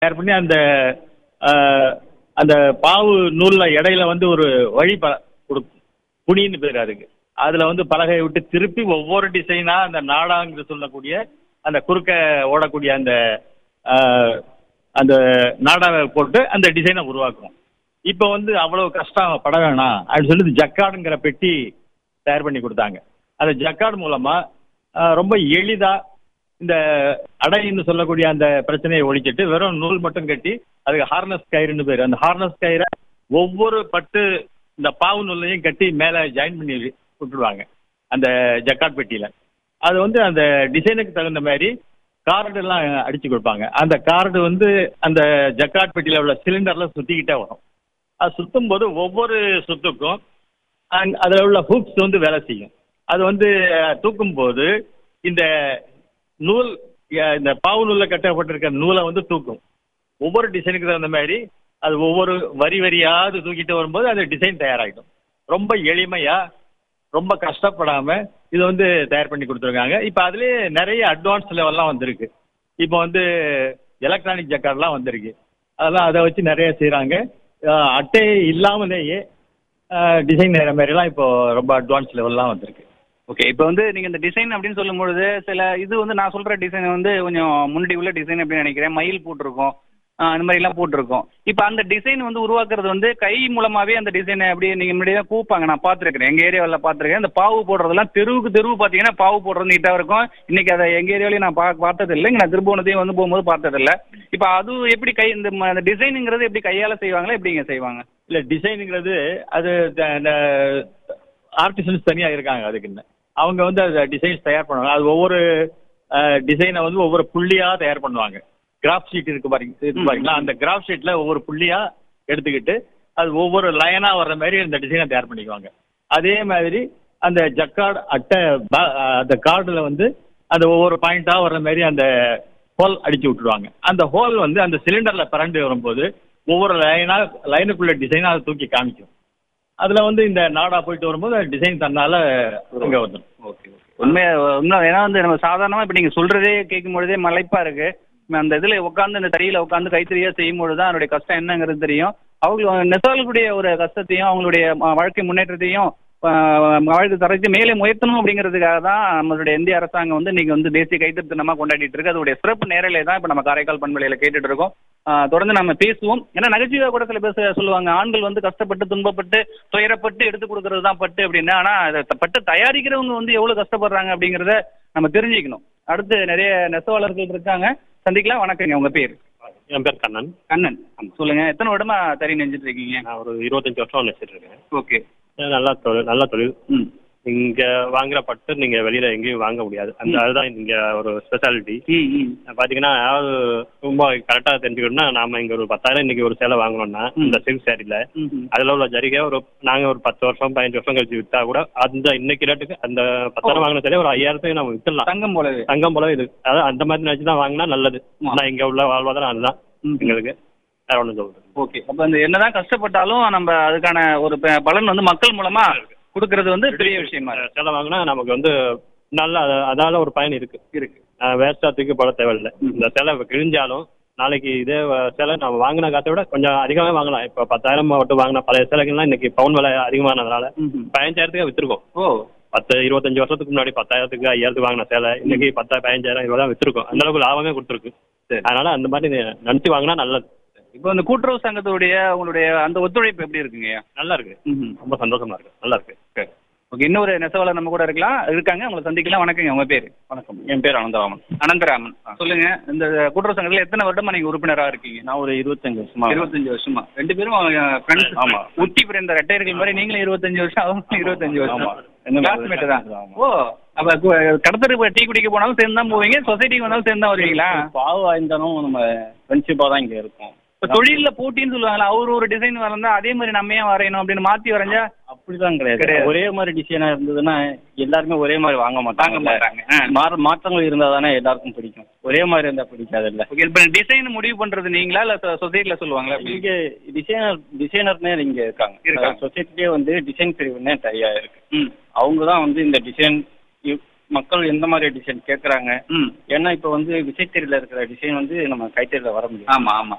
தயார் பண்ணி அந்த ஆஹ், அந்த பாவு நூல்ல இடையில வந்து ஒரு வழி ப ஒரு புனின்னு பேர் அதுக்கு அதுல வந்து பலகையை விட்டு திருப்பி ஒவ்வொரு டிசைனா அந்த நாடாங்கு சொல்லக்கூடிய அந்த குறுக்க ஓடக்கூடிய அந்த ஆஹ், அந்த நாடாவை போட்டு அந்த டிசைனை உருவாக்குவோம் இப்போ வந்து அவ்வளவு கஷ்டம் பட வேணாம் அப்படின்னு சொல்லிட்டு ஜக்கார்டுங்கிற பெட்டி தயார் பண்ணி கொடுத்தாங்க அந்த ஜக்கார்டு மூலமா ஆஹ், ரொம்ப எளிதா இந்த அடைன்னு சொல்லக்கூடிய அந்த பிரச்சனையை ஒழிச்சிட்டு வெறும் நூல் மட்டும் கட்டி அதுக்கு ஹார்னஸ் கயிறுன்னு பேர் அந்த ஹார்னஸ் கயிறை ஒவ்வொரு பட்டு இந்த பாவு நூலையும் கட்டி மேலே ஜாயின் பண்ணி விட்டுடுவாங்க அந்த ஜக்காட் பெட்டியில அது வந்து அந்த டிசைனுக்கு தகுந்த மாதிரி கார்டு எல்லாம் அடிச்சு கொடுப்பாங்க அந்த கார்டு வந்து அந்த ஜக்காட் பெட்டியில உள்ள சிலிண்டர்ல சுத்திக்கிட்டே வரும் அது சுத்தும் போது ஒவ்வொரு சுத்துக்கும் அங்க- அதுல உள்ள ஹூக்ஸ் வந்து வேலை செய்யும் அது வந்து அஹ், தூக்கும் போது இந்த நூல் அஹ், இந்த பாவு நூல்ல கட்டப்பட்டிருக்க நூலை வந்து தூக்கும் ஒவ்வொரு டிசைனுக்கு தகுந்த மாதிரி அது ஒவ்வொரு வரி வரியாவது தூக்கிட்டு வரும்போது அது டிசைன் தயாராகிடும் ரொம்ப எளிமையா ரொம்ப கஷ்டப்படாம இது வந்து தயார் பண்ணி கொடுத்துருக்காங்க இப்போ அதுலயே நிறைய அட்வான்ஸ் லெவல்லாம் வந்திருக்கு இப்போ வந்து எலக்ட்ரானிக் ஜக்கார்ட்லாம் வந்திருக்கு அதெல்லாம் அதை வச்சு நிறைய செய்கிறாங்க அட்டை இல்லாமலேயே டிசைன் செய்கிற மாதிரிலாம் இப்போ ரொம்ப அட்வான்ஸ் லெவல்லாம் வந்திருக்கு ஓகே இப்போ வந்து நீங்க இந்த டிசைன் அப்படின்னு சொல்லும்பொழுது சில இது வந்து நான் சொல்ற டிசைன் வந்து கொஞ்சம் முன்னாடி உள்ள டிசைன் அப்படின்னு நினைக்கிறேன் மயில் போட்டிருக்கோம் ஆஹ் அந்த மாதிரி எல்லாம் போட்டிருக்கோம் இப்போ அந்த டிசைன் வந்து உருவாக்குறது வந்து கை மூலமாவே அந்த டிசைனை அப்படியே நீங்க முன்னாடி தான் கூப்பாங்க நான் பார்த்துருக்கேன் எங்க ஏரியாவில் பார்த்துருக்கேன் இந்த பாவு போடுறதெல்லாம் தெருவுக்கு தெருவு பார்த்தீங்கன்னா பாவு போடுறது நீட்டாக இருக்கும் இன்னைக்கு அதை எங்க ஏரியாவிலையும் நான் பா பார்த்தது இல்லை இங்க நான் திருபுவனத்தையும் வந்து போகும்போது பார்த்தது இல்லை இப்போ அது எப்படி கை இந்த ம- இந்த டிசைனுங்கிறது எப்படி கையால செய்வாங்களா எப்படிங்க செய்வாங்க இல்லை டிசைனுங்கிறது அது த- இந்த ஆர்டிசன்ஸ் தனியாக இருக்காங்க அதுக்குன்னு அவங்க வந்து அந்த டிசைன்ஸ் தயார் பண்ணுவாங்க அது ஒவ்வொரு டிசைனை வந்து ஒவ்வொரு புள்ளியாக தயார் பண்ணுவாங்க கிராஃப் ஷீட் இருக்கு பாருங்க இருக்கு பாருங்களா அந்த கிராஃப் ஷீட்டில் ஒவ்வொரு புள்ளியாக எடுத்துக்கிட்டு அது ஒவ்வொரு லைனாக வர்ற மாதிரி இந்த டிசைனை தயார் பண்ணிக்குவாங்க அதே மாதிரி அந்த ஜக்கார்டு அட்டை ப- அந்த கார்டில் வந்து அந்த ஒவ்வொரு பாயிண்டாக வர்ற மாதிரி அந்த ஹோல் அடிச்சு விட்டுருவாங்க அந்த ஹோல் வந்து அந்த சிலிண்டரில் பரண்டு வரும்போது ஒவ்வொரு லைனா லைனுக்குள்ள டிசைனாக அதை தூக்கி காமிக்கும் அதில் வந்து இந்த நாடா போயிட்டு வரும்போது அந்த டிசைன் தன்னால இங்கே வந்துடும் ஓகே ஓகே உண்மை உண்மை ஏன்னா வந்து நம்ம சாதாரணமாக இப்போ நீங்கள் சொல்கிறதே கேட்கும் பொழுதே மலைப்பாக இருக்கு அந்த இதில் உட்காந்து இந்த தறியில் உட்காந்து கைத்தறியாக செய்யும் பொழுது தான் அதனுடைய கஷ்டம் என்னங்கிறது தெரியும் அவங்க நெசவாளர்களுடைய ஒரு கஷ்டத்தையும் அவங்களுடைய ம- வாழ்க்கை முன்னேற்றத்தையும் ஆஹ், வாழ்க்கை தரத்தை மேலே உயர்த்தணும் அப்படிங்கிறதுக்காக தான் நம்மளுடைய இந்திய அரசாங்கம் வந்து இன்னைக்கு வந்து தேசிய கைத்தறி தினமாக கொண்டாடிட்டு இருக்கு அதோடைய சிறப்பு நேரலை தான் இப்போ நம்ம காரைக்கால் பண்பலையில் கேட்டுட்டு இருக்கோம் ஆஹ், தொடர்ந்து நம்ம பேசுவோம் ஏன்னா நகைச்சுவை கூட சில பேர் சொ- சொல்லுவாங்க ஆண்கள் வந்து கஷ்டப்பட்டு துன்பப்பட்டு துயரப்பட்டு எடுத்து கொடுக்கறது தான் பட்டு அப்படின்னு ஆனா அதை த- பட்டு தயாரிக்கிறவங்க வந்து எவ்வளவு கஷ்டப்படுறாங்க அப்படிங்கறத நம்ம தெரிஞ்சுக்கணும் அடுத்து நிறைய நெசவாளர்கள் இருக்காங்க சந்திக்கலாம் வணக்கங்க உங்க பேர் என் பேர் கண்ணன் கண்ணன் சொல்லுங்க எத்தனை வருடமா தறி நெஞ்சிட்டு இருக்கீங்க நான் ஒரு இருபத்தஞ்சு வருஷம் வச்சுட்டு இருக்கேன் ஓகே இது நல்ல தொழில் நல்ல தொழில் ம் இங்க வாங்குற பட்டு நீங்க வெளியில எங்கேயும் வாங்க முடியாது அந்த அதுதான் இங்க ஒரு ஸ்பெஷாலிட்டி ம் ம் பாத்தீங்கன்னா யாராவது ரொம்ப கரெக்டா தெரிஞ்சுக்கணும்னா நாம இங்க ஒரு பத்தாயிரம் இன்னைக்கு ஒரு சேலை வாங்கணும்னா இந்த சில்க் சாரில ம், ம். அதுல உள்ள ஜரிகை ஒரு நாங்க ஒரு பத்து வருஷம் பதினஞ்சு வருஷம் கழிச்சு வித்தா கூட அந்த இன்னைக்கு ரேட்டுக்கு அந்த பத்தாயிரம் வாங்கின சேலை ஒரு ஐயாயிரத்துக்கு நம்ம வித்துடலாம் தங்கம் போலவே தங்கம் போல இது அதாவது அந்த மாதிரி நினைச்சு தான் வாங்கினா நல்லது ஆமா. ஆனா இங்க உள்ள வாழ்வாதாரம் அதுதான் ம். எங்களுக்கு வேற ஒன்றும் சொல்றது ஓகே அப்ப இந்த என்னதான் கஷ்டப்பட்டாலும் நம்ம அதுக்கான ஒரு ப- பலன் வந்து மக்கள் மூலமா கொடுக்கறது வந்து பெரிய விஷயமா இருக்கு. சேலை வாங்கினா நமக்கு வந்து நல்ல அத- அதால ஒரு பயன் இருக்கு இருக்கு வேஸ்டா தூக்கி போட தேவையில்லை இந்த சேலை கிழிஞ்சாலும் நாளைக்கு இதே வ- சேலை நம்ம வாங்கின காசை விட கொஞ்சம் அதிகமாக வாங்கலாம் இப்போ பத்தாயிரம் மட்டும் வாங்கின பழைய சேலைகள்லாம் இன்னைக்கு பவுன் விலை அதிகமானதுனால ம், ம். பதினஞ்சாயிரத்துக்கு வித்துருக்கோம் ஓ பத்து இருபத்தஞ்சு வருஷத்துக்கு முன்னாடி பத்தாயிரத்துக்கு ஐயாயிரத்துக்கு வாங்கின சேலை இன்னைக்கு பத்தா பதினஞ்சாயிரம் இவ்வளோ தான் வித்துருக்கோம் அந்த அளவுக்கு லாபமே கொடுத்துருக்கு சரி. அதனால அந்த மாதிரி நினச்சி வாங்கினா நல்லது இப்போ இந்த கூட்டுறவு சங்கத்துடைய உங்களுடைய அந்த ஒத்துழைப்பு எப்படி இருக்குங்க நல்லா இருக்கு ம் ரொம்ப சந்தோஷமா இருக்கு நல்லா இருக்கு ஓகே இன்னொரு நெசவாளர் நம்ம கூட இருக்கலாம் இருக்காங்க உங்களை சந்திக்கலாம் வணக்கங்க உங்க பேர் வணக்கம் என் பேர் அனந்தராமன் அனந்தராமன் சொல்லுங்க இந்த கூட்டுறவு சங்கத்தில் எத்தனை வருடமா நீங்க உறுப்பினரா இருக்கீங்க நான் ஒரு இருபத்தஞ்சு வருஷமா இருபத்தஞ்சு வருஷமா ரெண்டு பேரும் ஃப்ரெண்ட்ஸ் ஆமா. உத்தி பிறந்த ரெட்டையர்கள் மாதிரி நீங்களும் இருபத்தஞ்சு வருஷம் அவங்களும் இருபத்தஞ்சு ஆமா. வருஷம் என்ன கிளாஸ்மேட் தான் ஆமா. ஓ அப்ப கு- கடத்தருக்கு டீ குடிக்க போனாலும் சேர்ந்து தான் போவீங்க சொசைட்டிக்கு வந்தாலும் சேர்ந்து தான் வருவீங்களா பாவு வாய்ந்தாலும் நம்ம ஃப்ரெண்ட்ஷிப்பாக தான் இங்கே இருக்கோம் இப்ப தொழில்ல போட்டின்னு சொல்லுவாங்களா அவர் ஒரு டிசைன் வரைந்தா அதே மாதிரி நம்ம ஏன் வரையணும் அப்படின்னு மாத்தி வரைஞ்சா அப்படிதான் கிடையாது கிடையாது. ஒரே மாதிரி டிசைனாக இருந்ததுன்னா எல்லாருமே ஒரே மாதிரி வாங்க தாங்க மாட்டாங்க மாட்டாங்க ஆ. மாற மாற்றங்கள் இருந்தால் தானே எல்லாருக்கும் பிடிக்கும் ஒரே மாதிரி இருந்தால் பிடிக்காது இல்லை ஓகே இப்ப டிசைன் முடிவு பண்றது நீங்களா இல்ல சொசைட்டில சொல்லுவாங்களா எப்படி? இங்கே டிசைனர் டிசைனர்னே இங்கே இருக்காங்க இருக்காங்க. சொசைட்டிலே வந்து டிசைன் பிரிவுன்னே தனியாக இருக்கு ம் அவங்க தான் வந்து இந்த டிசைன் மக்கள் எந்த மாதிரி டிசைன் கேட்குறாங்க ம் ஏன்னா இப்போ வந்து விசைத்தறியில் இருக்கிற டிசைன் வந்து நம்ம கைத்தறியில் வர முடியும் ஆமா ஆமா